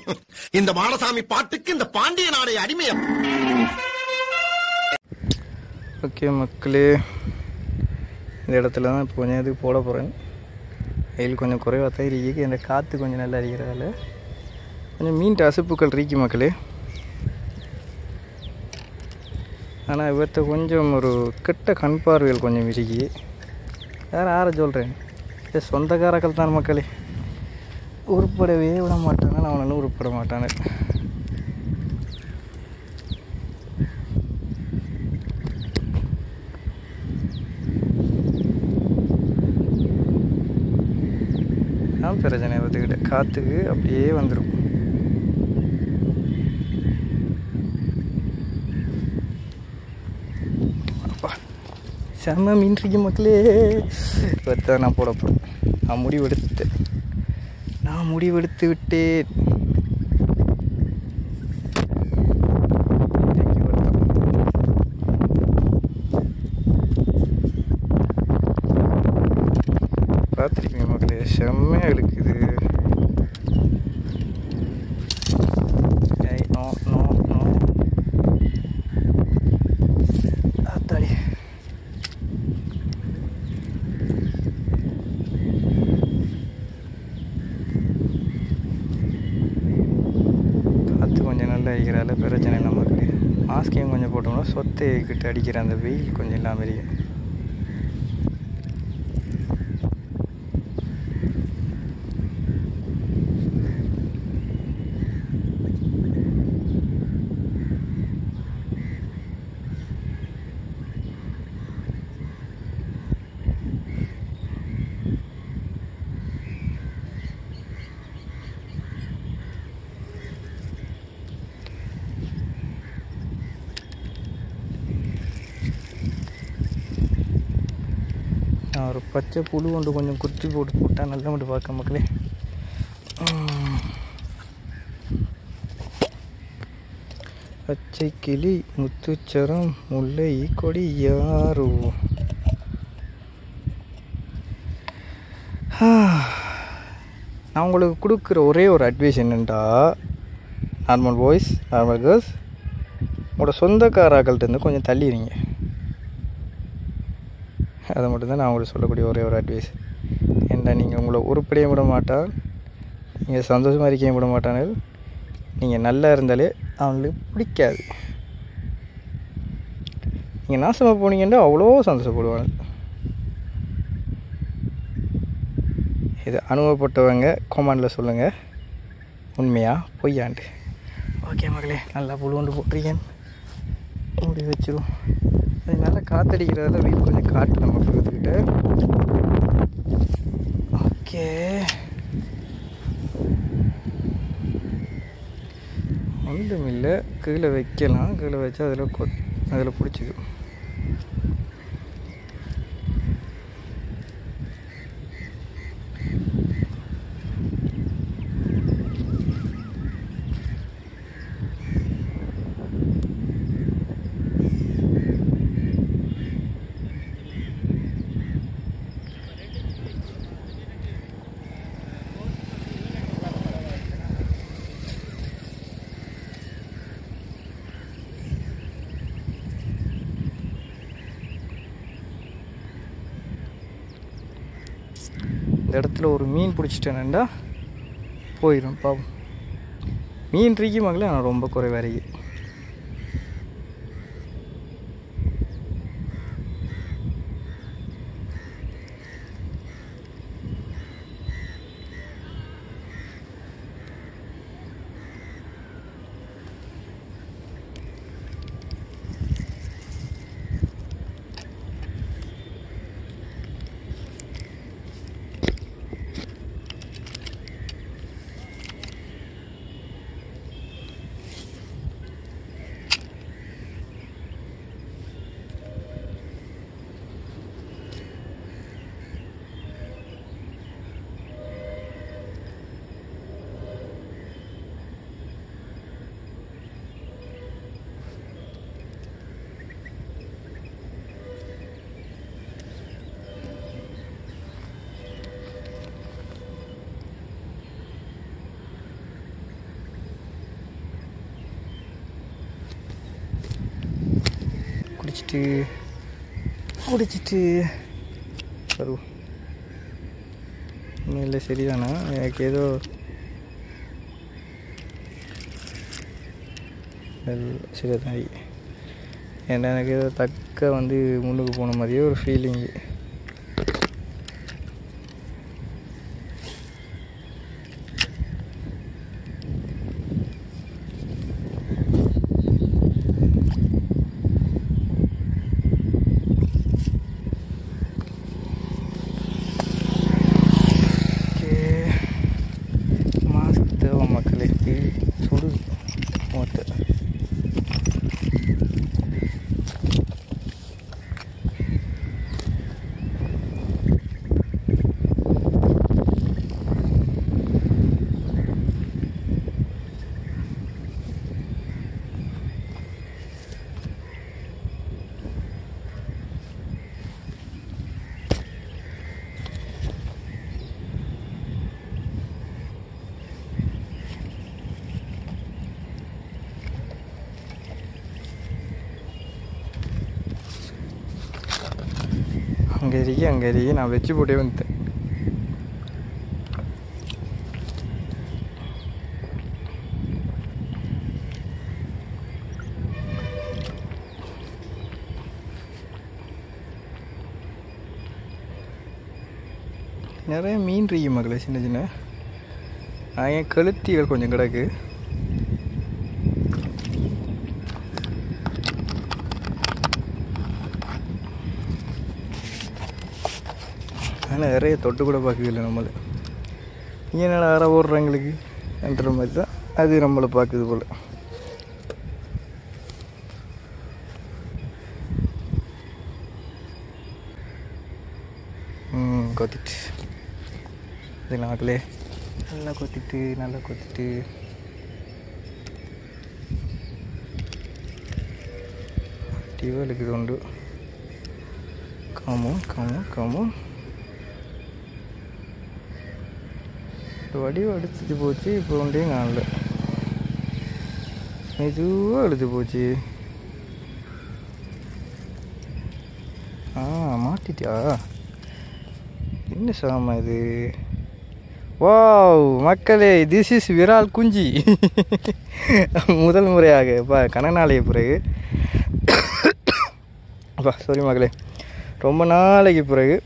இந்த மாடசாமி பாட்டுக்கு இந்த பாண்டிய நாடைய அடிமையா ஓகே மக்களே இந்த இடத்துல தான் இப்போ கொஞ்சம் இதுக்கு போட போகிறேன் வெயில் கொஞ்சம் குறைவாக தான் இருக்கு இந்த காற்று கொஞ்சம் நல்லா அடிக்கிறதால கொஞ்சம் மீன் அசுப்புக்கள் இருக்கு மக்களே ஆனால் இவர்கிட்ட கொஞ்சம் ஒரு கெட்ட கண் பார்வைகள் கொஞ்சம் இருக்கு வேறு யாரை சொல்கிறேன் ஏ சொந்தக்காரர்கள் தான் மக்களே உருப்படவே விட மாட்டானே அவனாலும் உருப்பட மாட்டானே தான் பிரச்சனை வந்துக்கிட்ட காற்றுக்கு அப்படியே வந்துடும் அப்பா செம்ம மீன்றிக்கு மக்களே இவர்தான் நான் போட போகிறேன் நான் முடிவெடுத்துட்டேன் நான் முடிவெடுத்து விட்டேன் இன்னைக்கு இவர்தான். பார்த்துருக்கீங்க மக்களே செம்மையாக இழுக்குது ஏய், நோ நோ நோ அத்தாடி காற்று கொஞ்சம் நல்லா அடிக்கிறால பிரச்சனை இல்லை மக்களே மாஸ்கையும் கொஞ்சம் போட்டோம்னா சொத்தை கிட்ட அடிக்கிற அந்த வெயில் கொஞ்சம் இல்லாமல் இருக்கு நான் ஒரு பச்சை புழு கொண்டு கொஞ்சம் குத்தி போட்டு போட்டால் நல்லா மட்டும் பார்க்க மக்களே உம். பச்சை கிளி முத்துச்சரம் முல்லை கொடி யாரோ நான் உங்களுக்கு கொடுக்குற ஒரே ஒரு அட்வைஸ் என்னென்னா நார்மல் பாய்ஸ் நார்மல் கேர்ள்ஸ் உங்களோட சொந்தக்காராக்கள்கிட்ட கொஞ்சம் தள்ளிடுங்க அதை மட்டும்தான் நான் உங்களுக்கு சொல்லக்கூடிய ஒரே ஒரு அட்வைஸ் ஏன்னா நீங்கள் உங்களை உருப்படியும் விட மாட்டான் நீங்கள் சந்தோஷமாக இருக்கையும் விட மாட்டானு நீங்கள் நல்லா இருந்தாலே அவங்களுக்கு பிடிக்காது நீங்கள் நாசமாக போனீங்கன்னா அவ்வளோ சந்தோஷப்படுவாங்க இது அனுபவப்பட்டவங்க கொமாண்டில் சொல்லுங்கள் உண்மையா பொய்யாண்டு ஓகே மகளே நல்லா புழு கொண்டு போட்டிருக்கேன் மூடி வச்சிரும் அது நல்லா காத்தடிக்கிறதால வெயில் கொஞ்சம் காட்டு நம்ம பக்கத்துக்கிட்ட ஓகே ஒன்றும் இல்லை கீழே வைக்கலாம் கீழே வச்சா அதில் கொ அதில் பிடிச்சிக்கும் இந்த இடத்துல ஒரு மீன் பிடிச்சிட்டேனேண்டா போயிடும் பாவம் மீன் இருக்கு மகளே ஆனால் ரொம்ப குறைவாக இருக்கு முடிச்சிட்டு முடிச்சிட்டு வருவோம் இல்லை சரிதானா எனக்கு ஏதோ சரிதான் ஏன்னா எனக்கு ஏதோ தக்க வந்து முன்னுக்கு போன மாதிரியே ஒரு ஃபீலிங்கு ஓகே மாஸ்க் தேவை மக்களே இது சுடுது மூத்த அங்கே இருக்கு அங்கே இருக்கு நான் வச்சு போட்டே வந்துட்டேன் நிறைய மீன் இருக்கு மகளே சின்ன சின்ன நான் என் கழுத்திகள் கொஞ்சம் கிடக்கு ஆனால் நிறைய தொட்டு கூட பார்க்குதில்ல நம்மளை இங்கே என்னடா அற ஓடுறவங்களுக்கு என்ற மாதிரி தான் அது நம்மளை பார்க்குது போல் ம் கொத்திட்டு அது நாக்கிலே நல்லா கொத்திட்டு நல்லா கொத்திட்டு டிவலுக்கு உண்டு காமோ காமோ காமோ வடிவு அடிச்சுட்டு போச்சு இப்போ ஒன்றையும் காணல மெதுவாக அழுது போச்சு ஆ மாட்டிட்டியா என்ன சாமா இது வாவ் மக்களே திஸ் இஸ் விரால் குஞ்சி முதல் முறையாக பா கணநாளைய பிறகு அப்பா சாரி மகளே ரொம்ப நாளைக்கு பிறகு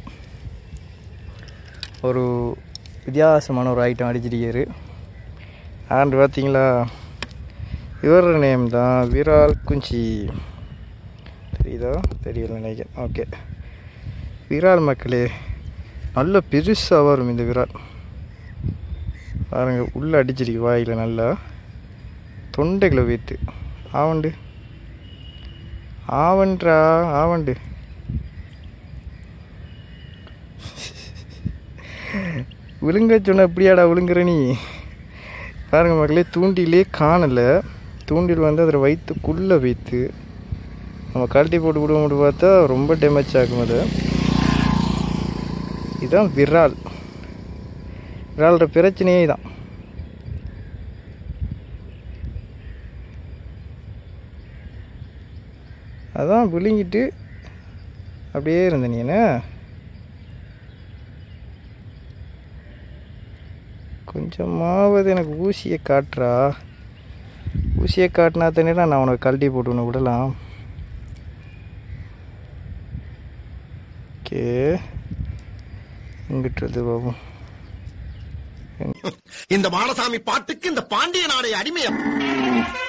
ஒரு வித்தியாசமான ஒரு ஐட்டம் அடிச்சிருக்காரு ஆண்டு பார்த்தீங்களா இவர் நேம் தான் விரால் குஞ்சி தெரியுதா தெரியல நினைக்கிறேன் ஓகே விரால் மக்களே நல்ல பெருசாக வரும் இந்த விரால் பாருங்க உள்ளே அடிச்சிருக்கு வாயில் நல்லா தொண்டைகளை வைத்து ஆவண்டு ஆவன்றா ஆவண்டு விழுங்க சொன்ன எப்படியாடா விழுங்குற நீ பாருங்க மக்களே தூண்டிலே காணலை தூண்டில் வந்து அதில் வயிற்றுக்குள்ளே வைத்து நம்ம கழட்டி போட்டு விடுவோம் பார்த்தா ரொம்ப டேமேஜ் ஆகும் அது இதுதான் விரால் விரால்ற பிரச்சனையே தான் அதான் விழுங்கிட்டு அப்படியே இருந்த நீ என்ன கொஞ்சமாவது எனக்கு ஊசியை காட்டுறா ஊசியை காட்டினா தானே நான் உனக்கு கழட்டி போட்டு உன்னை விடலாம் ஓகே இங்கிட்டு பாபும் இந்த மாடசாமி பாட்டுக்கு இந்த பாண்டிய நாடைய அடிமையம்